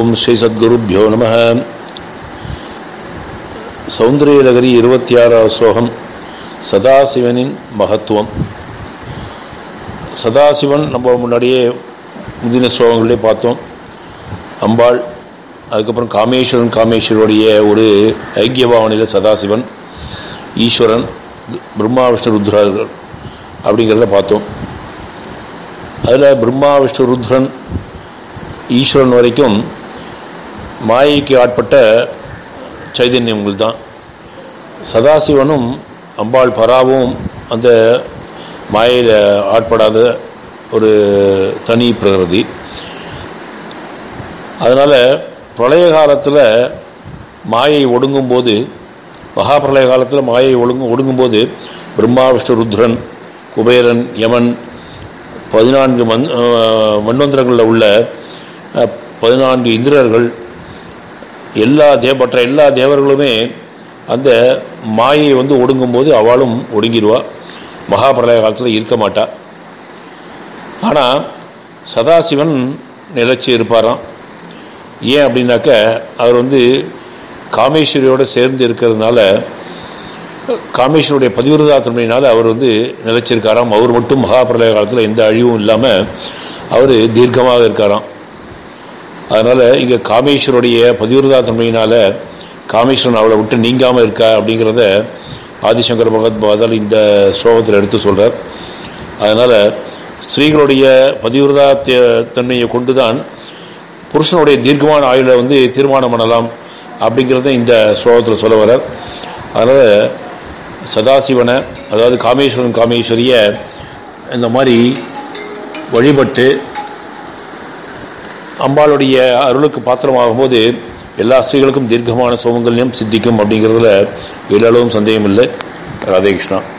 ஓம் ஸ்ரீ சத்குருப்யோ நம சௌந்தரியலகரி இருபத்தி ஆறாவது ஸ்லோகம் சதாசிவனின் மகத்துவம் சதாசிவன் நம்ம முன்னாடியே முந்தின ஸ்லோகங்களே பார்த்தோம் அம்பாள் அதுக்கப்புறம் காமேஸ்வரன் காமேஸ்வருடைய ஒரு ஐக்கிய பாவனையில் சதாசிவன் ஈஸ்வரன் பிரம்மா விஷ்ணு ருத்ரர்கள் அப்படிங்கிறத பார்த்தோம் அதில் பிரம்மா விஷ்ணு ருத்ரன் ஈஸ்வரன் வரைக்கும் மாயைக்கு ஆட்பட்ட சைதன்யங்கள் தான் சதாசிவனும் அம்பாள் பராவும் அந்த மாயையில் ஆட்படாத ஒரு தனி பிரகிருதி அதனால் பிரளய காலத்தில் மாயை ஒடுங்கும்போது மகா பிரளய காலத்தில் மாயை ஒடுங்கும் ஒடுங்கும்போது பிரம்மா விஷ்ணு ருத்ரன் குபேரன் யமன் பதினான்கு மண் மண்வந்திரங்களில் உள்ள பதினான்கு இந்திரர்கள் எல்லா தே மற்ற எல்லா தேவர்களுமே அந்த மாயை வந்து ஒடுங்கும்போது அவளும் ஒடுங்கிடுவா மகாபிரளய காலத்தில் இருக்க மாட்டா ஆனால் சதாசிவன் நிலச்சி இருப்பாராம் ஏன் அப்படின்னாக்க அவர் வந்து காமேஸ்வரியோடு சேர்ந்து இருக்கிறதுனால காமேஸ்வருடைய பதிவிரதா தன்மையினால் அவர் வந்து நிலைச்சிருக்காராம் அவர் மட்டும் மகாபிரளய காலத்தில் எந்த அழிவும் இல்லாமல் அவர் தீர்க்கமாக இருக்காராம் அதனால் இங்கே காமேஸ்வருடைய பதிவிரதா தன்மையினால் காமேஸ்வரன் அவளை விட்டு நீங்காமல் இருக்கா அப்படிங்கிறத ஆதிசங்கர பகவத் பாதால் இந்த ஸ்லோகத்தில் எடுத்து சொல்கிறார் அதனால் ஸ்திரீகளுடைய பதிவிரதா தன்மையை கொண்டு தான் புருஷனுடைய தீர்க்கமான ஆயுளை வந்து தீர்மானம் பண்ணலாம் அப்படிங்கிறத இந்த ஸ்லோகத்தில் சொல்ல வர்றார் அதனால் சதாசிவனை அதாவது காமேஸ்வரன் காமேஸ்வரிய இந்த மாதிரி வழிபட்டு அம்பாளுடைய அருளுக்கு பாத்திரமாகும் போது எல்லா ஸ்திரீகளுக்கும் தீர்க்கமான சோமங்கல்யம் சித்திக்கும் அப்படிங்கிறதுல எல்லளவும் சந்தேகம் இல்லை ராதே கிருஷ்ணா